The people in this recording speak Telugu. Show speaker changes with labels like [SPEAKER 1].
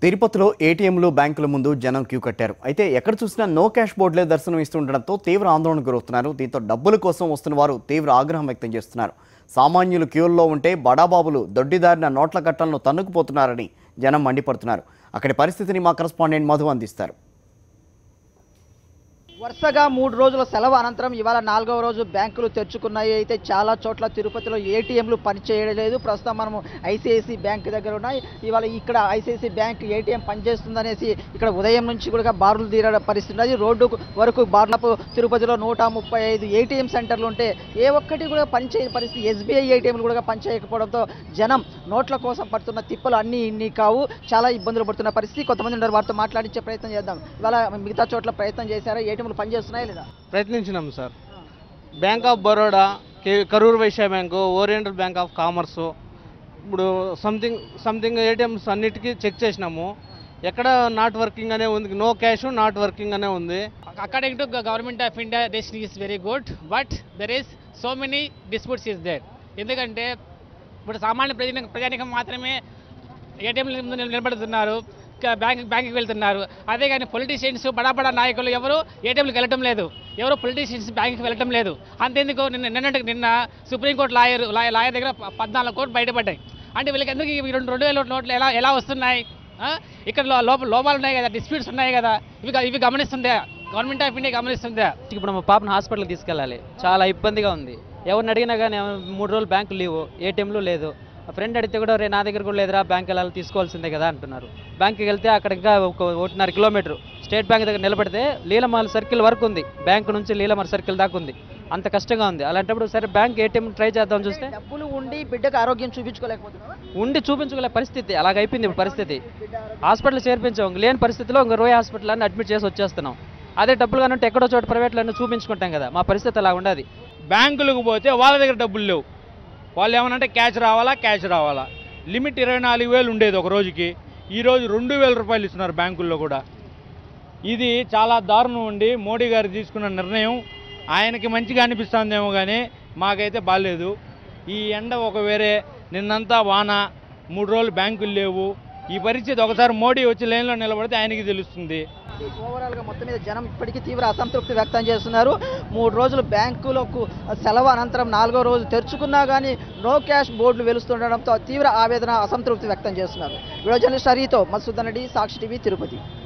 [SPEAKER 1] తిరుపతిలో ఏటీఎంలు బ్యాంకుల ముందు జనం క్యూ కట్టారు అయితే ఎక్కడ చూసినా నో క్యాష్ బోర్డులే దర్శనం ఇస్తుండడంతో తీవ్ర ఆందోళనకు గురవుతున్నారు దీంతో డబ్బుల కోసం వస్తున్న వారు తీవ్ర ఆగ్రహం వ్యక్తం చేస్తున్నారు సామాన్యులు క్యూల్లో ఉంటే బడాబాబులు దొడ్డిదారిన నోట్ల కట్టలను తన్నుకుపోతున్నారని జనం మండిపడుతున్నారు అక్కడి పరిస్థితిని మా కరస్పాండెంట్ మధు అందిస్తారు
[SPEAKER 2] వరుసగా మూడు రోజుల సెలవు అనంతరం ఇవాళ నాలుగవ రోజు బ్యాంకులు తెరుచుకున్నాయి అయితే చాలా చోట్ల తిరుపతిలో ఏటీఎంలు పనిచేయడం లేదు ప్రస్తుతం మనము ఐసిఐసి బ్యాంక్ దగ్గర ఉన్నాయి ఇవాళ ఇక్కడ ఐసిఐసి బ్యాంక్ ఏటీఎం పనిచేస్తుందనేసి ఇక్కడ ఉదయం నుంచి కూడా బారులు తీరడం పరిస్థితి ఉన్నది రోడ్డు వరకు బార్లపు తిరుపతిలో నూట ముప్పై ఐదు ఏటీఎం సెంటర్లు ఉంటే ఏ ఒక్కటి కూడా పనిచేయని పరిస్థితి ఎస్బీఐ ఏటీఎంలు కూడా పనిచేయకపోవడంతో జనం నోట్ల కోసం పడుతున్న తిప్పలు అన్నీ ఇన్ని కావు చాలా ఇబ్బందులు పడుతున్న పరిస్థితి కొంతమంది ఉన్నారు వారితో మాట్లాడించే ప్రయత్నం చేద్దాం ఇవాళ మిగతా చోట్ల ప్రయత్నం చేశారా ఏటీఎంలు పనిచేస్తున్నాయా లేదా
[SPEAKER 3] ప్రయత్నించినాం సార్ బ్యాంక్ ఆఫ్ బరోడా కే- Karur Vysya bank oriental bank of commerce ఇప్పుడు సంథింగ్ సంథింగ్ ఏటీఎంస్ అన్నిటికీ చెక్ చేసినాము ఎక్కడ నాట్ వర్కింగ్ అనే ఉంది నో క్యాష్ నాట్ వర్కింగ్ అనే ఉంది
[SPEAKER 4] according to the government of India, this is very good, but there is so many disputes is there. ఎందుకంటే ఇప్పుడు సామాన్య ప్రజాని ప్రజానికం మాత్రమే ఏటీఎంల ముందు నిల- నిలబడుతున్నారు క- బ్యాంక్ బ్యాంకుకి వెళ్తున్నారు అదే కానీ పొలిటీషియన్స్ బడా బడా నాయకులు ఎవరు ఏటీఎంలకు వెళ్ళటం లేదు ఎవరు పొలిటీషియన్స్ బ్యాంకుకి వెళ్ళటం లేదు అంతేందుకు నిన్న నిన్నటి నిన్న సుప్రీంకోర్టు లాయర్ లాయర్ లాయర్ దగ్గర ప- పద్నాలుగు కోట్లు బయటపడ్డాయి అంటే వీళ్ళకి ఎందుకు ఈ రెండు రెండు వేల నోట్లు ఎలా ఎలా వస్తున్నాయి ఆ? ఇక్కడ లో- లోప లోపాలు ఉన్నాయి కదా డిస్ప్యూట్స్ ఉన్నాయి కదా ఇవి గ- ఇవి గమనిస్తుందా గవర్నమెంట్ ఆఫ్ ఇండియా గమనిస్తుందా
[SPEAKER 5] ఇప్పుడు మా పాపను హాస్పిటల్కి తీసుకెళ్ళాలి చాలా ఇబ్బందిగా ఉంది ఎవరిని అడిగినా కానీ మూడు రోజులు బ్యాంకు లీవు ఏటీఎంలు లేదు ఆ ఫ్రెండ్ అడిగితే కూడా రే నా దగ్గర కూడా లేదురా బ్యాంక్ వెళ్ళాలి తీసుకోవాల్సిందే కదా అంటున్నారు బ్యాంక్కి వెళ్తే అక్కడ ఇంకా ఒక ఒకటిన్నర కిలోమీటర్ స్టేట్ బ్యాంక్ దగ్గర నిలబడితే లీలమాల సర్కిల్ వరకు ఉంది బ్యాంక్ నుంచి లీలమాల సర్కిల్ దాకా ఉంది అంత కష్టంగా ఉంది అలాంటప్పుడు సరే బ్యాంక్ ఏటీఎం ట్రై చేద్దాం చూస్తే
[SPEAKER 2] డబ్బులు ఉండి బిడ్డకు ఆరోగ్యం చూపించుకోలేకపోతున్నారా
[SPEAKER 5] ఉండి చూపించుకోలే పరిస్థితి అలాగ అయిపోయింది ఇప్పుడు పరిస్థితి హాస్పిటల్ చేర్పించాం ఇంక లేని పరిస్థితిలో ఇంక రోయ్ హాస్పిటల్ అని అడ్మిట్ చేసి వచ్చేస్తున్నాం అదే డబ్బులు కానీ ఉంటే ఎక్కడో చోట ప్రైవేట్లో చూపించుకుంటాం కదా మా పరిస్థితి అలా ఉండదు
[SPEAKER 3] బ్యాంకులకు పోతే వాళ్ళ దగ్గర డబ్బులు లేవు వాళ్ళు ఏమనంటే క్యాష్ రావాలా క్యాష్ రావాలా లిమిట్ ఇరవై నాలుగు వేలు ఉండేది ఒక రోజుకి ఈరోజు రెండు వేల రూపాయలు ఇస్తున్నారు బ్యాంకుల్లో కూడా ఇది చాలా దారుణం ఉండి మోడీ గారు తీసుకున్న నిర్ణయం ఆయనకి మంచిగా అనిపిస్తుందేమో కానీ మాకైతే బాగాలేదు ఈ ఎండ ఒక వేరే నిన్నంతా వాన మూడు రోజులు బ్యాంకులు లేవు ఈ పరిస్థితి ఒకసారి మోడీ వచ్చి లైన్లో నిలబడితే ఆయనకి తెలుస్తుంది
[SPEAKER 2] ఓవరాల్ గా మొత్తం మీద జనం ఇప్పటికీ తీవ్ర అసంతృప్తి వ్యక్తం చేస్తున్నారు మూడు రోజులు బ్యాంకులకు సెలవు అనంతరం నాలుగో రోజు తెరుచుకున్నా కానీ నో క్యాష్ బోర్డులు వెలుస్తుండడంతో తీవ్ర ఆవేదన అసంతృప్తి వ్యక్తం చేస్తున్నారు వీడియో జర్నలిస్ట్ హరితో మసూదన్ రెడ్డి సాక్షి టీవీ తిరుపతి